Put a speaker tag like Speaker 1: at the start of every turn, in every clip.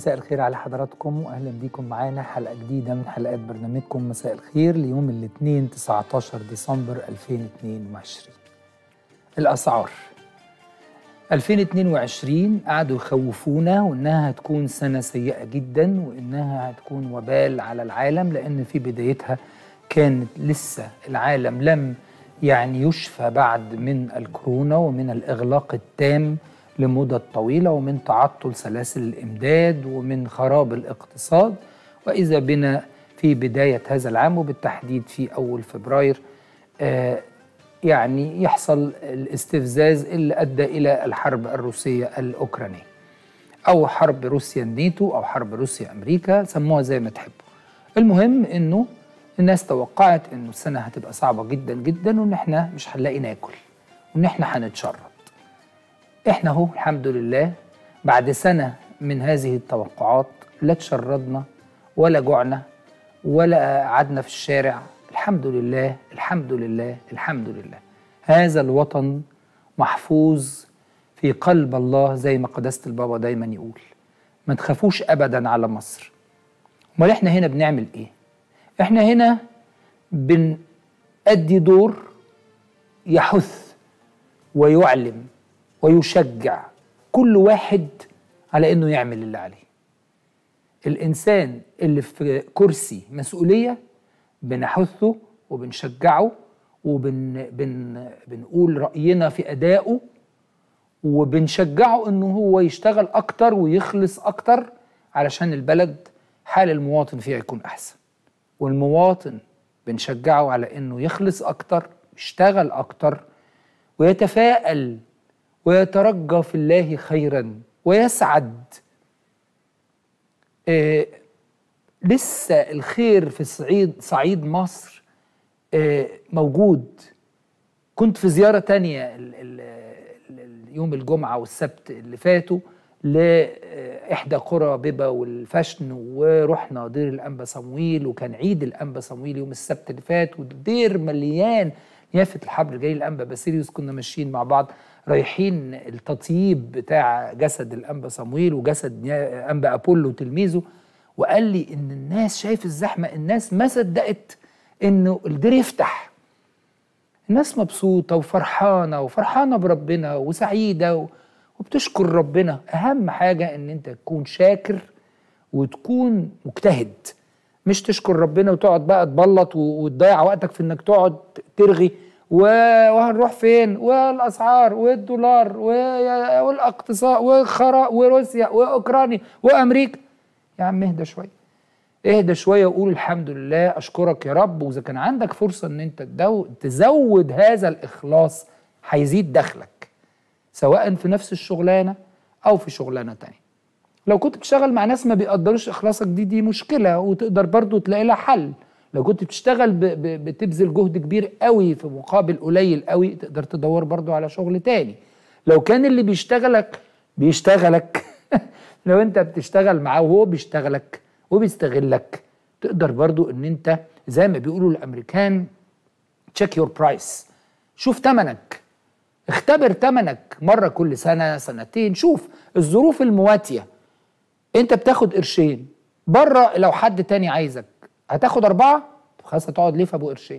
Speaker 1: مساء الخير على حضراتكم واهلا بيكم معانا حلقه جديده من حلقات برنامجكم مساء الخير ليوم الاثنين 19 ديسمبر 2022 الاسعار 2022 قعدوا يخوفونا وانها هتكون سنه سيئه جدا وانها هتكون وبال على العالم لان في بدايتها كانت لسه العالم لم يعني يشفى بعد من الكورونا ومن الاغلاق التام لمدة طويلة ومن تعطل سلاسل الإمداد ومن خراب الاقتصاد وإذا بنا في بداية هذا العام وبالتحديد في أول فبراير آه يعني يحصل الاستفزاز اللي أدى إلى الحرب الروسية الأوكرانية أو حرب روسيا الناتو أو حرب روسيا أمريكا سموها زي ما تحبوا المهم إنه الناس توقعت إنه السنة هتبقى صعبة جدا جدا وإن إحنا مش هنلاقي ناكل وإن إحنا هنتشرد احنا اهو الحمد لله بعد سنة من هذه التوقعات لا تشردنا ولا جوعنا ولا قعدنا في الشارع الحمد لله الحمد لله الحمد لله هذا الوطن محفوظ في قلب الله زي ما قداسة البابا دايما يقول ما تخافوش أبدا على مصر امال احنا هنا بنعمل ايه احنا هنا بنأدي دور يحث ويعلم ويشجع كل واحد على انه يعمل اللي عليه الانسان اللي في كرسي مسؤوليه بنحثه وبنشجعه وبن بن بنقول راينا في ادائه وبنشجعه انه هو يشتغل اكتر ويخلص اكتر علشان البلد حال المواطن فيها يكون احسن والمواطن بنشجعه على انه يخلص اكتر يشتغل اكتر ويتفائل ويترجى في الله خيرا ويسعد آه لسه الخير في صعيد صعيد مصر آه موجود كنت في زيارة تانية ال ال ال يوم الجمعة والسبت اللي فاتوا لإحدى قرى بيبا والفشن ورحنا دير الأنبا صمويل وكان عيد الأنبا صمويل يوم السبت اللي فات والدير مليان يافة الحبر جاي الأنبا باسيليوس كنا ماشيين مع بعض رايحين التطييب بتاع جسد الانبا صمويل وجسد انبا ابولو تلميذه وقال لي ان الناس شايف الزحمه الناس ما صدقت انه الدير يفتح الناس مبسوطه وفرحانه وفرحانه بربنا وسعيده وبتشكر ربنا اهم حاجه ان انت تكون شاكر وتكون مجتهد مش تشكر ربنا وتقعد بقى تبلط وتضيع وقتك في انك تقعد ترغي وهنروح فين والاسعار والدولار والاقتصاد والخراء وروسيا واوكرانيا وامريكا يا عم اهدى شويه اهدى شويه وقول الحمد لله اشكرك يا رب واذا كان عندك فرصه ان انت تزود هذا الاخلاص هيزيد دخلك سواء في نفس الشغلانه او في شغلانه تانية لو كنت بتشتغل مع ناس ما بيقدروش اخلاصك دي دي مشكله وتقدر برضو تلاقي لها حل لو كنت بتشتغل ب ب بتبذل جهد كبير قوي في مقابل قليل قوي تقدر تدور برضو على شغل تاني لو كان اللي بيشتغلك بيشتغلك لو انت بتشتغل معاه وهو بيشتغلك وبيستغلك تقدر برضو ان انت زي ما بيقولوا الامريكان تشيك يور برايس شوف تمنك اختبر تمنك مرة كل سنة سنتين شوف الظروف المواتية انت بتاخد قرشين بره لو حد تاني عايزك هتاخد أربعة طب خلاص هتقعد ليه في أبو قرشين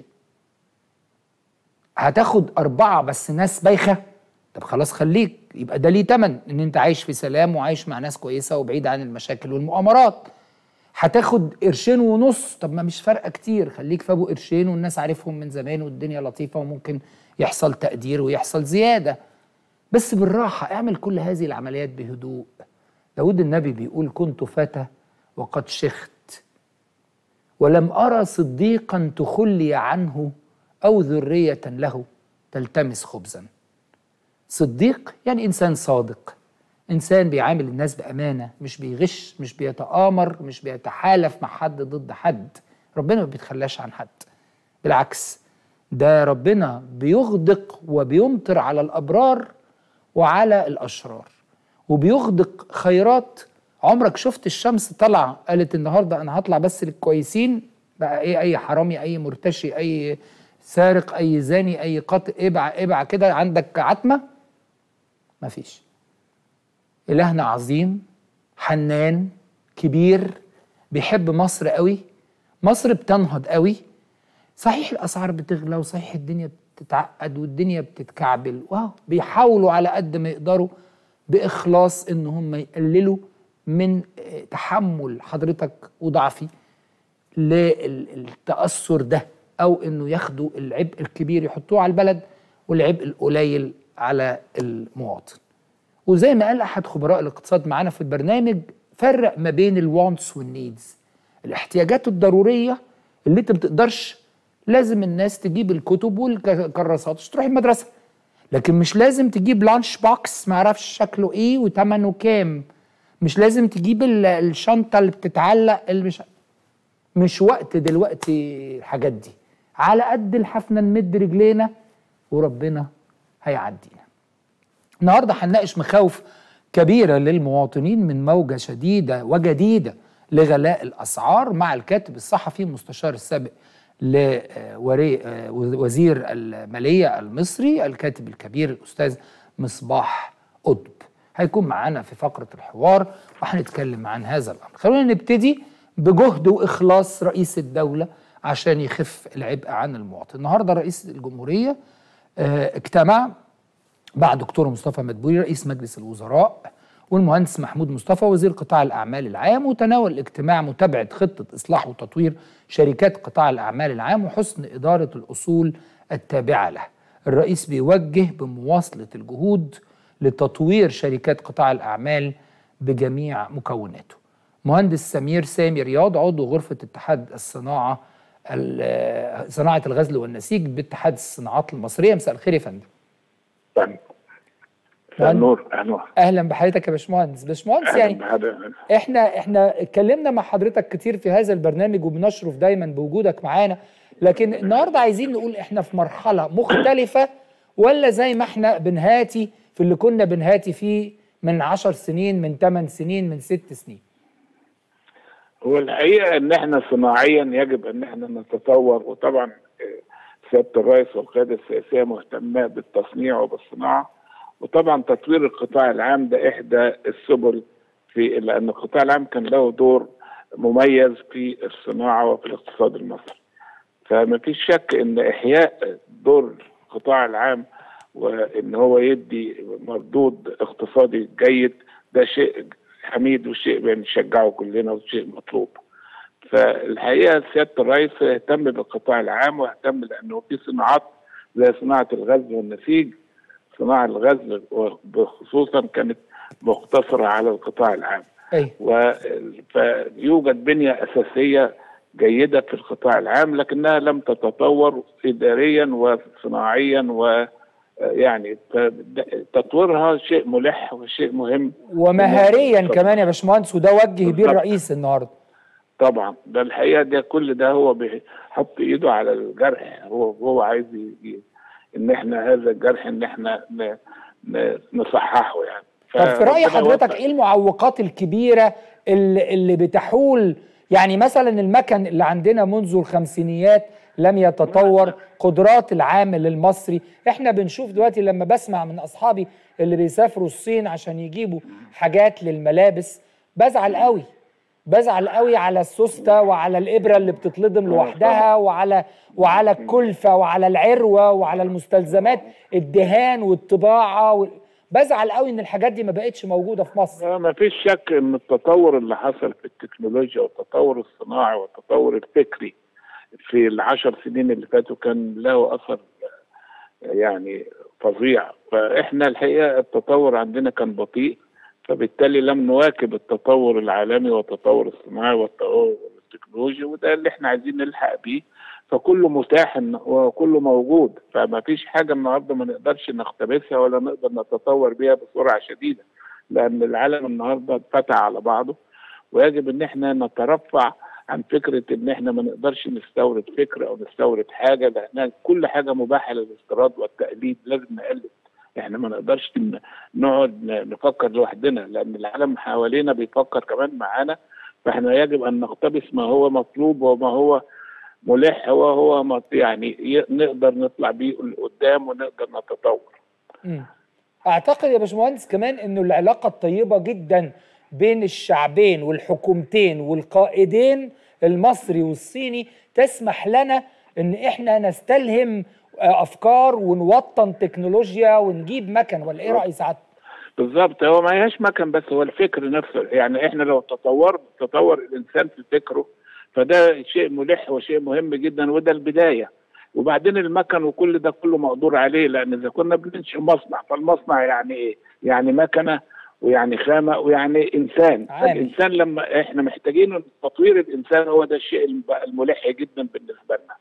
Speaker 1: هتاخد أربعة بس ناس بايخة طب خلاص خليك يبقى ده ليه تمن إن أنت عايش في سلام وعايش مع ناس كويسة وبعيد عن المشاكل والمؤامرات هتاخد قرشين ونص طب ما مش فارقة كتير خليك في أبو قرشين والناس عارفهم من زمان والدنيا لطيفة وممكن يحصل تقدير ويحصل زيادة بس بالراحة اعمل كل هذه العمليات بهدوء داود النبي بيقول كنت فتى وقد شخت ولم أرى صديقا تخلي عنه أو ذرية له تلتمس خبزا صديق يعني إنسان صادق إنسان بيعامل الناس بأمانة مش بيغش مش بيتآمر مش بيتحالف مع حد ضد حد ربنا ما بيتخلاش عن حد بالعكس ده ربنا بيغدق وبيمطر على الأبرار وعلى الأشرار وبيغدق خيرات عمرك شفت الشمس طالعه قالت النهارده انا هطلع بس للكويسين بقى ايه اي حرامي اي مرتشي اي سارق اي زاني اي قاتل ابع ابع كده عندك عتمه مفيش الهنا عظيم حنان كبير بيحب مصر قوي مصر بتنهض قوي صحيح الاسعار بتغلى وصحيح الدنيا بتتعقد والدنيا بتتكعبل واو بيحاولوا على قد ما يقدروا باخلاص ان هم يقللوا من تحمل حضرتك وضعفي للتاثر ده او انه ياخدوا العبء الكبير يحطوه على البلد والعبء القليل على المواطن وزي ما قال احد خبراء الاقتصاد معانا في البرنامج فرق ما بين الوانتس والنيدز الاحتياجات الضروريه اللي انت ما بتقدرش لازم الناس تجيب الكتب والكراسات تروح المدرسه لكن مش لازم تجيب لانش بوكس ما اعرفش شكله ايه وثمنه كام مش لازم تجيب الشنطه اللي بتتعلق اللي مش مش وقت دلوقتي الحاجات دي على قد الحفنه نمد رجلينا وربنا هيعدينا النهارده هنناقش مخاوف كبيره للمواطنين من موجه شديده وجديده لغلاء الاسعار مع الكاتب الصحفي المستشار السابق لوزير الماليه المصري الكاتب الكبير الاستاذ مصباح قطب هيكون معانا في فقره الحوار وهنتكلم عن هذا الامر خلونا نبتدي بجهد واخلاص رئيس الدوله عشان يخف العبء عن المواطن النهارده رئيس الجمهوريه اجتمع مع دكتور مصطفى مدبولي رئيس مجلس الوزراء والمهندس محمود مصطفى وزير قطاع الاعمال العام وتناول الاجتماع متابعه خطه اصلاح وتطوير شركات قطاع الاعمال العام وحسن اداره الاصول التابعه له. الرئيس بيوجه بمواصله الجهود لتطوير شركات قطاع الاعمال بجميع مكوناته. مهندس سمير سامي رياض عضو غرفه اتحاد الصناعه صناعه الغزل والنسيج باتحاد الصناعات المصريه مساء الخير يا فندم.
Speaker 2: نور اهلا
Speaker 1: اهلا بحضرتك يا باشمهندس باشمهندس يعني احنا احنا اتكلمنا مع حضرتك كتير في هذا البرنامج وبنشرف دايما بوجودك معانا لكن النهارده عايزين نقول احنا في مرحله مختلفه ولا زي ما احنا بنهاتي في اللي كنا بنهاتي فيه من عشر سنين من ثمان سنين من ست سنين
Speaker 2: هو الحقيقه ان احنا صناعيا يجب ان احنا نتطور وطبعا سياده الرئيس والقياده السياسيه مهتمه بالتصنيع وبالصناعه وطبعا تطوير القطاع العام ده احدى السبل في لان القطاع العام كان له دور مميز في الصناعه وفي الاقتصاد المصري. فما فيش شك ان احياء دور القطاع العام وان هو يدي مردود اقتصادي جيد ده شيء حميد وشيء بنشجعه كلنا وشيء مطلوب. فالحقيقه سياده الرئيس اهتم بالقطاع العام واهتم لانه في صناعات زي صناعه الغزل والنسيج صناعه الغزل وخصوصا كانت مقتصره على القطاع العام.
Speaker 1: أي.
Speaker 2: و... فيوجد بنيه اساسيه جيده في القطاع العام لكنها لم تتطور اداريا وصناعيا و يعني تطويرها شيء ملح وشيء مهم
Speaker 1: ومهاريا كمان يا باشمهندس وده وجه بيه الرئيس النهارده
Speaker 2: طبعا ده الحقيقه ده كل ده هو بيحط ايده على الجرح هو هو عايز ي... ان احنا هذا الجرح ان احنا ن... ن... نصححه يعني
Speaker 1: طب في راي حضرتك ايه المعوقات الكبيره اللي, اللي بتحول يعني مثلا المكن اللي عندنا منذ الخمسينيات لم يتطور قدرات العامل المصري احنا بنشوف دلوقتي لما بسمع من اصحابي اللي بيسافروا الصين عشان يجيبوا حاجات للملابس بزعل قوي بزعل قوي على السوسته وعلى الابره اللي بتتلضم لوحدها وعلى وعلى الكلفه وعلى العروه وعلى المستلزمات الدهان والطباعه و... بزعل قوي ان الحاجات دي ما بقتش موجوده في مصر
Speaker 2: ما فيش شك ان التطور اللي حصل في التكنولوجيا والتطور الصناعي والتطور الفكري في العشر سنين اللي فاتوا كان له اثر يعني فظيع فاحنا الحقيقه التطور عندنا كان بطيء فبالتالي لم نواكب التطور العالمي والتطور الصناعي والتطور التكنولوجي وده اللي احنا عايزين نلحق بيه فكله متاح وكله موجود فما فيش حاجه النهارده ما نقدرش نقتبسها ولا نقدر نتطور بيها بسرعه شديده لان العالم النهارده اتفتح على بعضه ويجب ان احنا نترفع عن فكره ان احنا ما نقدرش نستورد فكره او نستورد حاجه لان كل حاجه مباحه للاستيراد والتقليد لازم نقلد احنا ما نقدرش نقعد نفكر لوحدنا لان العالم حوالينا بيفكر كمان معانا فاحنا يجب ان نقتبس ما هو مطلوب وما هو ملح وهو يعني نقدر نطلع بيه لقدام ونقدر نتطور.
Speaker 1: اعتقد يا باشمهندس كمان انه العلاقه الطيبه جدا بين الشعبين والحكومتين والقائدين المصري والصيني تسمح لنا ان احنا نستلهم افكار ونوطن تكنولوجيا ونجيب مكن ولا ايه راي سعادتك؟
Speaker 2: بالظبط هو ما هياش مكن بس هو الفكر نفسه يعني احنا لو تطور تطور الانسان في فكره فده شيء ملح وشيء مهم جدا وده البدايه وبعدين المكن وكل ده كله مقدور عليه لان اذا كنا بننشئ مصنع فالمصنع يعني ايه؟ يعني مكنه ويعني خامه ويعني انسان
Speaker 1: عامل.
Speaker 2: فالانسان لما احنا محتاجين تطوير الانسان هو ده الشيء الملح جدا بالنسبه لنا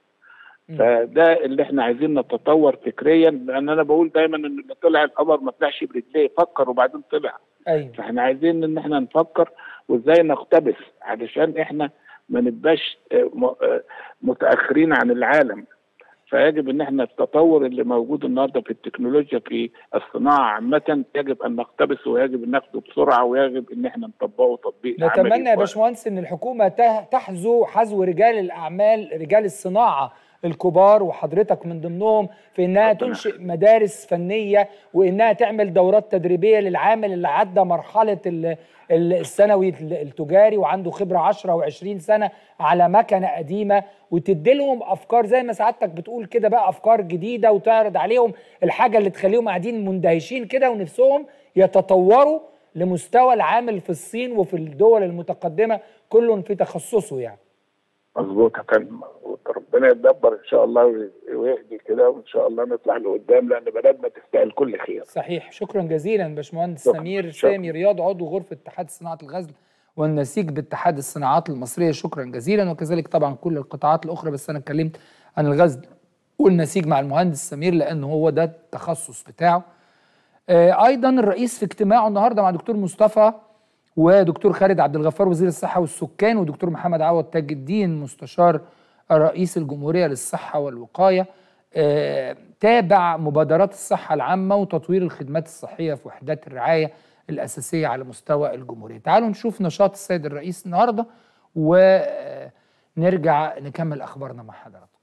Speaker 2: فده اللي احنا عايزين نتطور فكريا لان انا بقول دايما ان اللي طلع القمر ما طلعش برجليه فكر وبعدين طلع
Speaker 1: ايوه
Speaker 2: فاحنا عايزين ان احنا نفكر وازاي نقتبس علشان احنا ما نبقاش آه، م- آه، متاخرين عن العالم فيجب ان احنا التطور اللي موجود النهارده في التكنولوجيا في الصناعه عامه يجب ان نقتبسه ويجب ان ناخده بسرعه ويجب ان احنا نطبقه تطبيق عملي
Speaker 1: نتمنى يا
Speaker 2: كويس.
Speaker 1: باشمهندس ان الحكومه ته- تحذو حذو رجال الاعمال رجال الصناعه الكبار وحضرتك من ضمنهم في انها
Speaker 2: ربنا
Speaker 1: تنشئ مدارس فنيه وانها تعمل دورات تدريبيه للعامل اللي عدى مرحله ال- ال- الثانوي ال- التجاري وعنده خبره 10 و20 سنه على مكنه قديمه وتدي لهم افكار زي ما سعادتك بتقول كده بقى افكار جديده وتعرض عليهم الحاجه اللي تخليهم قاعدين مندهشين كده ونفسهم يتطوروا لمستوى العامل في الصين وفي الدول المتقدمه كل في تخصصه يعني
Speaker 2: مظبوط يا فندم مظبوط ربنا يتدبر ان شاء الله وي- ويهدي كده وان شاء الله نطلع لقدام لان بلدنا تستاهل كل خير
Speaker 1: صحيح شكرا جزيلا باشمهندس
Speaker 2: شكراً.
Speaker 1: سمير
Speaker 2: شكراً.
Speaker 1: سامي رياض عضو غرفه اتحاد صناعه الغزل والنسيج باتحاد الصناعات المصريه شكرا جزيلا وكذلك طبعا كل القطاعات الاخرى بس انا اتكلمت عن الغزل والنسيج مع المهندس سمير لان هو ده التخصص بتاعه آه، ايضا الرئيس في اجتماعه النهارده مع دكتور مصطفى ودكتور خالد عبد الغفار وزير الصحه والسكان ودكتور محمد عوض تاج الدين مستشار رئيس الجمهوريه للصحه والوقايه آه، تابع مبادرات الصحه العامه وتطوير الخدمات الصحيه في وحدات الرعايه الاساسيه على مستوى الجمهوريه. تعالوا نشوف نشاط السيد الرئيس النهارده ونرجع نكمل اخبارنا مع حضراتكم.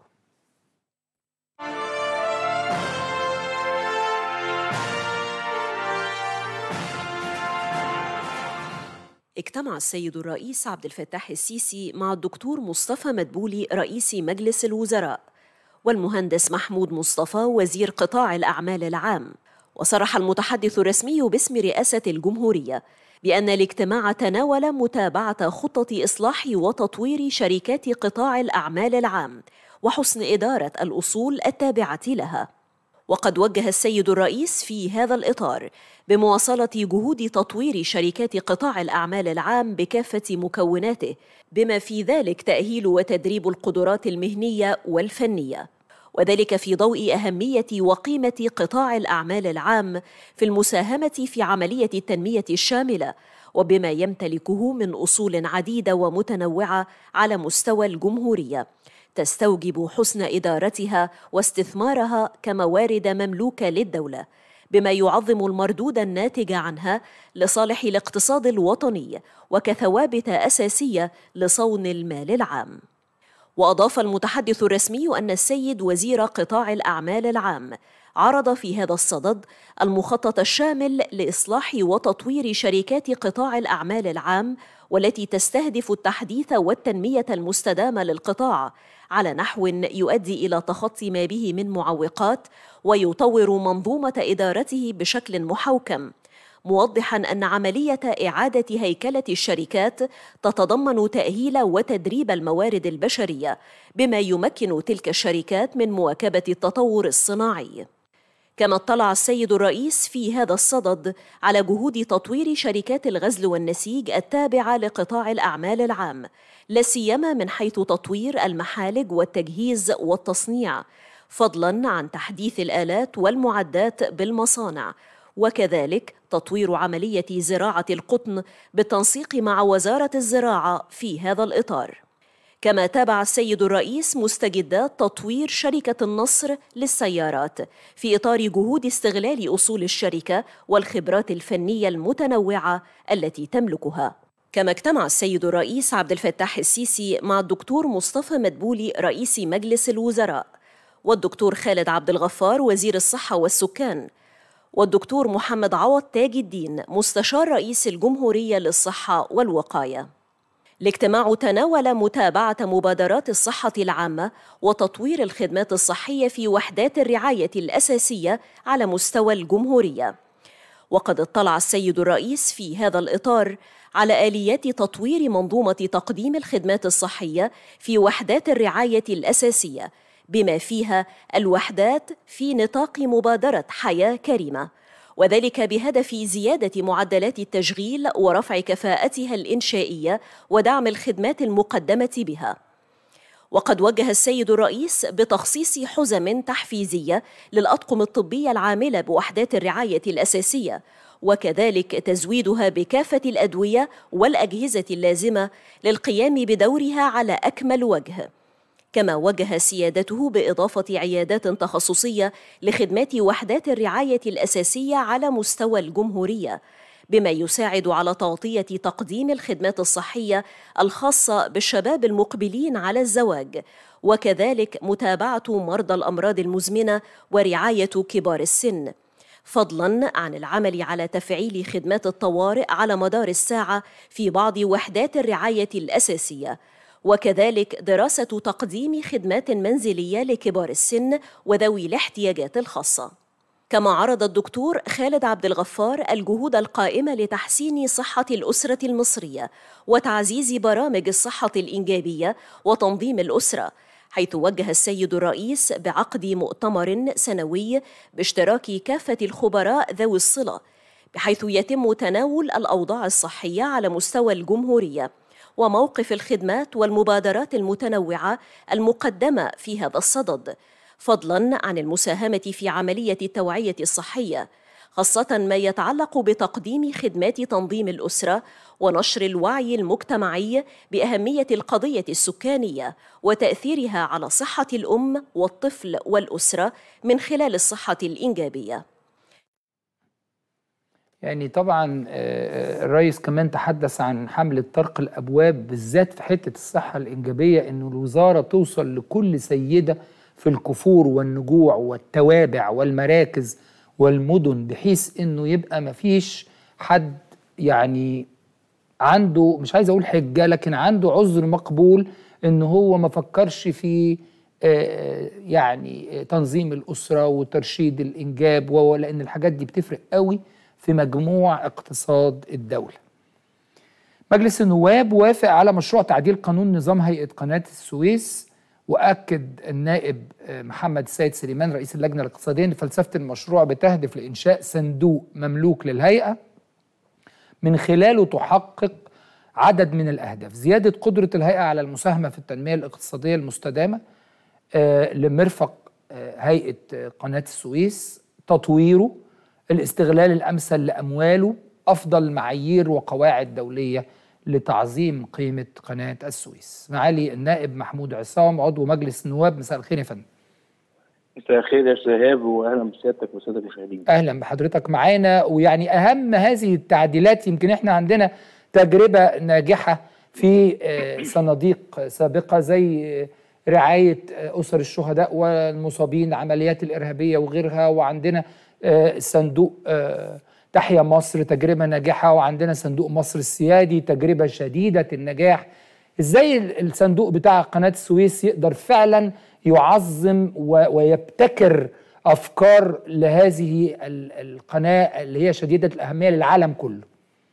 Speaker 3: اجتمع السيد الرئيس عبد الفتاح السيسي مع الدكتور مصطفى مدبولي رئيس مجلس الوزراء والمهندس محمود مصطفى وزير قطاع الأعمال العام وصرح المتحدث الرسمي باسم رئاسة الجمهورية بأن الاجتماع تناول متابعة خطة إصلاح وتطوير شركات قطاع الأعمال العام وحسن إدارة الأصول التابعة لها وقد وجه السيد الرئيس في هذا الإطار بمواصلة جهود تطوير شركات قطاع الأعمال العام بكافة مكوناته بما في ذلك تأهيل وتدريب القدرات المهنية والفنية وذلك في ضوء أهمية وقيمة قطاع الأعمال العام في المساهمة في عملية التنمية الشاملة وبما يمتلكه من أصول عديدة ومتنوعة على مستوى الجمهورية تستوجب حسن ادارتها واستثمارها كموارد مملوكه للدوله بما يعظم المردود الناتج عنها لصالح الاقتصاد الوطني وكثوابت اساسيه لصون المال العام واضاف المتحدث الرسمي ان السيد وزير قطاع الاعمال العام عرض في هذا الصدد المخطط الشامل لاصلاح وتطوير شركات قطاع الاعمال العام والتي تستهدف التحديث والتنميه المستدامه للقطاع على نحو يؤدي الى تخطي ما به من معوقات ويطور منظومه ادارته بشكل محوكم موضحا ان عمليه اعاده هيكله الشركات تتضمن تاهيل وتدريب الموارد البشريه بما يمكن تلك الشركات من مواكبه التطور الصناعي كما اطلع السيد الرئيس في هذا الصدد على جهود تطوير شركات الغزل والنسيج التابعه لقطاع الاعمال العام لا سيما من حيث تطوير المحالج والتجهيز والتصنيع فضلا عن تحديث الالات والمعدات بالمصانع وكذلك تطوير عمليه زراعه القطن بالتنسيق مع وزاره الزراعه في هذا الاطار كما تابع السيد الرئيس مستجدات تطوير شركه النصر للسيارات في اطار جهود استغلال اصول الشركه والخبرات الفنيه المتنوعه التي تملكها كما اجتمع السيد الرئيس عبد الفتاح السيسي مع الدكتور مصطفى مدبولي رئيس مجلس الوزراء والدكتور خالد عبد الغفار وزير الصحه والسكان والدكتور محمد عوض تاج الدين مستشار رئيس الجمهورية للصحة والوقاية الاجتماع تناول متابعة مبادرات الصحة العامة وتطوير الخدمات الصحية في وحدات الرعاية الأساسية على مستوى الجمهورية وقد اطلع السيد الرئيس في هذا الإطار على آليات تطوير منظومة تقديم الخدمات الصحية في وحدات الرعاية الأساسية بما فيها الوحدات في نطاق مبادرة حياة كريمة وذلك بهدف زيادة معدلات التشغيل ورفع كفاءتها الإنشائية ودعم الخدمات المقدمة بها. وقد وجه السيد الرئيس بتخصيص حزم تحفيزية للأطقم الطبية العاملة بوحدات الرعاية الأساسية وكذلك تزويدها بكافة الأدوية والأجهزة اللازمة للقيام بدورها على أكمل وجه. كما وجه سيادته باضافه عيادات تخصصيه لخدمات وحدات الرعايه الاساسيه على مستوى الجمهوريه بما يساعد على تغطيه تقديم الخدمات الصحيه الخاصه بالشباب المقبلين على الزواج وكذلك متابعه مرضى الامراض المزمنه ورعايه كبار السن فضلا عن العمل على تفعيل خدمات الطوارئ على مدار الساعه في بعض وحدات الرعايه الاساسيه وكذلك دراسة تقديم خدمات منزلية لكبار السن وذوي الاحتياجات الخاصة. كما عرض الدكتور خالد عبد الغفار الجهود القائمة لتحسين صحة الأسرة المصرية وتعزيز برامج الصحة الإنجابية وتنظيم الأسرة، حيث وجه السيد الرئيس بعقد مؤتمر سنوي باشتراك كافة الخبراء ذوي الصلة، بحيث يتم تناول الأوضاع الصحية على مستوى الجمهورية. وموقف الخدمات والمبادرات المتنوعه المقدمه في هذا الصدد فضلا عن المساهمه في عمليه التوعيه الصحيه خاصه ما يتعلق بتقديم خدمات تنظيم الاسره ونشر الوعي المجتمعي باهميه القضيه السكانيه وتاثيرها على صحه الام والطفل والاسره من خلال الصحه الانجابيه
Speaker 1: يعني طبعا الرئيس كمان تحدث عن حملة طرق الأبواب بالذات في حتة الصحة الإنجابية إنه الوزارة توصل لكل سيدة في الكفور والنجوع والتوابع والمراكز والمدن بحيث إنه يبقى مفيش حد يعني عنده مش عايز أقول حجة لكن عنده عذر مقبول إن هو ما فكرش في يعني تنظيم الأسرة وترشيد الإنجاب لأن الحاجات دي بتفرق قوي في مجموع اقتصاد الدولة مجلس النواب وافق على مشروع تعديل قانون نظام هيئة قناة السويس وأكد النائب محمد السيد سليمان رئيس اللجنة الاقتصادية أن فلسفة المشروع بتهدف لإنشاء صندوق مملوك للهيئة من خلاله تحقق عدد من الأهداف زيادة قدرة الهيئة على المساهمة في التنمية الاقتصادية المستدامة لمرفق هيئة قناة السويس تطويره الاستغلال الامثل لامواله افضل معايير وقواعد دوليه لتعظيم قيمه قناه السويس. معالي النائب محمود عصام عضو مجلس النواب مساء الخير يا فندم.
Speaker 4: مساء الخير يا شهاب واهلا بسيادتك وساده المشاهدين.
Speaker 1: اهلا بحضرتك معانا ويعني اهم هذه التعديلات يمكن احنا عندنا تجربه ناجحه في صناديق سابقه زي رعايه اسر الشهداء والمصابين العمليات الارهابيه وغيرها وعندنا صندوق تحيا مصر تجربه ناجحه وعندنا صندوق مصر السيادي تجربه شديده النجاح ازاي الصندوق بتاع قناه السويس يقدر فعلا يعظم ويبتكر افكار لهذه القناه اللي هي شديده الاهميه للعالم كله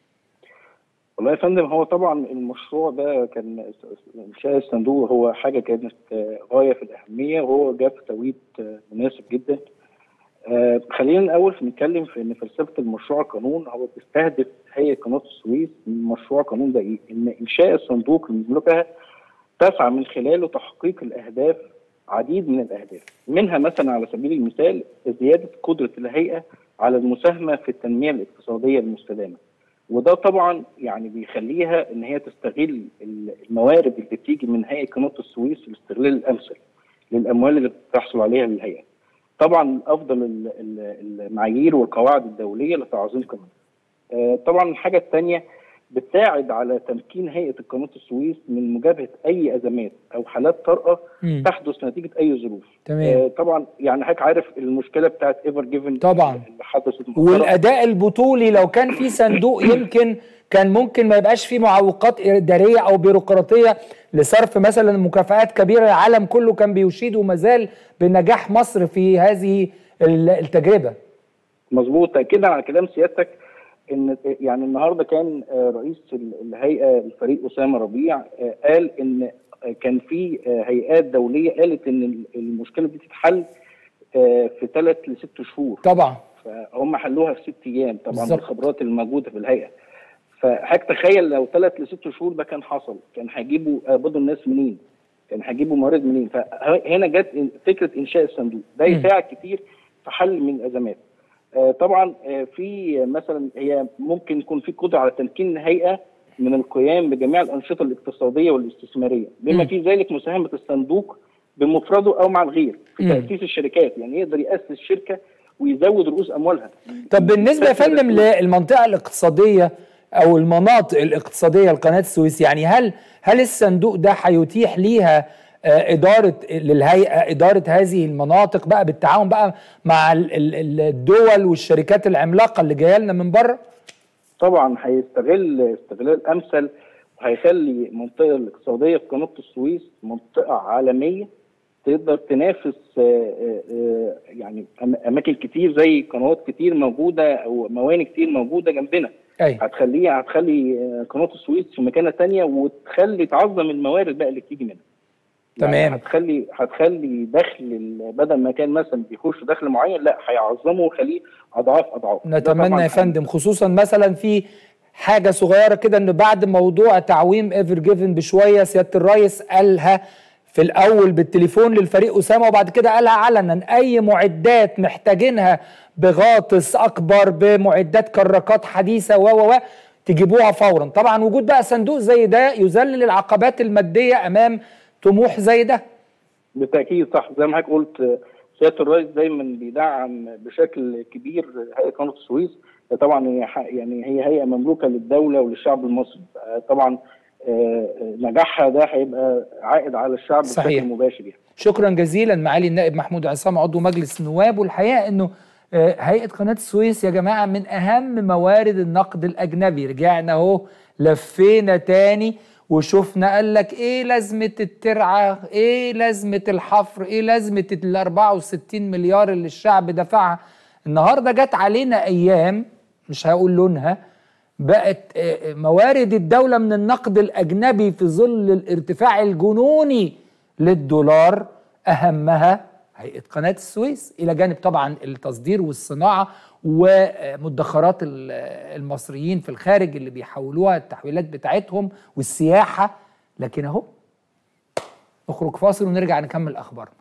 Speaker 4: والله يا فندم هو طبعا المشروع ده كان انشاء الصندوق هو حاجه كانت غايه في الاهميه وهو جاء في توقيت مناسب جدا آه خلينا الاول نتكلم في ان فلسفه المشروع القانون هو بيستهدف هيئه قناه السويس من مشروع قانون ده ايه؟ ان انشاء الصندوق المملكه تسعى من خلاله تحقيق الاهداف عديد من الاهداف منها مثلا على سبيل المثال زياده قدره الهيئه على المساهمه في التنميه الاقتصاديه المستدامه وده طبعا يعني بيخليها ان هي تستغل الموارد اللي بتيجي من هيئه قناه السويس الاستغلال الامثل للاموال اللي بتحصل عليها للهيئه. طبعا افضل المعايير والقواعد الدوليه لتعظيم قيمتها. طبعا الحاجه الثانيه بتساعد على تمكين هيئه قناه السويس من مجابهه اي ازمات او حالات طارئه
Speaker 1: مم.
Speaker 4: تحدث نتيجه اي ظروف.
Speaker 1: تمام.
Speaker 4: آه طبعا يعني حضرتك عارف المشكله بتاعت ايفر جيفن
Speaker 1: طبعاً.
Speaker 4: اللي حدثت مؤخراً.
Speaker 1: والاداء البطولي لو كان في صندوق يمكن كان ممكن ما يبقاش فيه معوقات اداريه او بيروقراطيه لصرف مثلا مكافآت كبيره العالم كله كان بيشيد وما زال بنجاح مصر في هذه ال- التجربه
Speaker 4: مظبوط تاكيدا على كلام سيادتك ان يعني النهارده كان آه، رئيس ال- الهيئه الفريق اسامه ربيع آه، قال ان آه، كان في آه، هيئات دوليه قالت ان ال- المشكله دي تتحل آه، في ثلاث لست شهور
Speaker 1: طبعا
Speaker 4: فهم حلوها في ست ايام طبعا
Speaker 1: بالظبط.
Speaker 4: بالخبرات الموجوده في الهيئه فحضرتك تخيل لو ثلاث لست شهور ده كان حصل كان هيجيبوا قبضوا الناس منين؟ كان هيجيبوا موارد منين؟ فهنا جت فكره انشاء الصندوق ده
Speaker 1: مم.
Speaker 4: يساعد كتير في حل من الازمات. آه، طبعا آه، في مثلا هي ممكن يكون في قدره على تمكين الهيئه من القيام بجميع الانشطه الاقتصاديه والاستثماريه بما
Speaker 1: مم.
Speaker 4: في ذلك مساهمه الصندوق بمفرده او مع الغير في
Speaker 1: مم.
Speaker 4: تاسيس الشركات يعني يقدر ياسس شركه ويزود رؤوس اموالها
Speaker 1: طب بالنسبه يا فندم للمنطقه الاقتصاديه او المناطق الاقتصاديه لقناه السويس يعني هل هل الصندوق ده هيتيح ليها آه، اداره للهيئه اداره هذه المناطق بقى بالتعاون بقى مع ال- ال- ال- الدول والشركات العملاقه اللي جايه لنا من بره؟
Speaker 4: طبعا هيستغل استغلال امثل وهيخلي المنطقه الاقتصاديه في قناه السويس منطقه عالميه تقدر تنافس آه، آه، آه، يعني أم- اماكن كتير زي قنوات كتير موجوده او موانئ كتير موجوده جنبنا
Speaker 1: ايوه
Speaker 4: هتخليها هتخلي آه، قناه السويس في مكانه تانية وتخلي تعظم الموارد بقى اللي بتيجي منها
Speaker 1: تمام.
Speaker 4: يعني هتخلي هتخلي دخل ال- بدل ما كان مثلا بيخش دخل معين لا هيعظمه ويخليه اضعاف اضعاف ده
Speaker 1: نتمنى
Speaker 4: طبعاً
Speaker 1: يا فندم خصوصا مثلا في حاجه صغيره كده ان بعد موضوع تعويم ايفر جيفن بشويه سياده الرئيس قالها في الاول بالتليفون للفريق اسامه وبعد كده قالها علنا اي معدات محتاجينها بغاطس اكبر بمعدات كراكات حديثه و و و تجيبوها فورا طبعا وجود بقى صندوق زي ده يذلل العقبات الماديه امام طموح زي ده
Speaker 4: بالتاكيد صح زي ما حضرتك قلت آه، سياده الرئيس دايما بيدعم بشكل كبير هيئه قناه السويس طبعا هي ح- يعني هي هيئه مملوكه للدوله وللشعب المصري آه، طبعا آه، آه، نجاحها ده هيبقى عائد على الشعب
Speaker 1: صحيح.
Speaker 4: بشكل مباشر يعني.
Speaker 1: شكرا جزيلا معالي النائب محمود عصام عضو مجلس النواب والحقيقه انه آه، هيئه قناه السويس يا جماعه من اهم موارد النقد الاجنبي رجعنا اهو لفينا تاني وشفنا قال لك ايه لازمه الترعه ايه لازمه الحفر ايه لازمه ال 64 مليار اللي الشعب دفعها النهارده جت علينا ايام مش هقول لونها بقت آه، موارد الدولة من النقد الأجنبي في ظل الارتفاع الجنوني للدولار أهمها هيئة قناة السويس إلى جانب طبعا التصدير والصناعة ومدخرات ال- المصريين في الخارج اللي بيحولوها التحويلات بتاعتهم والسياحة لكن أهو نخرج فاصل ونرجع نكمل أخبارنا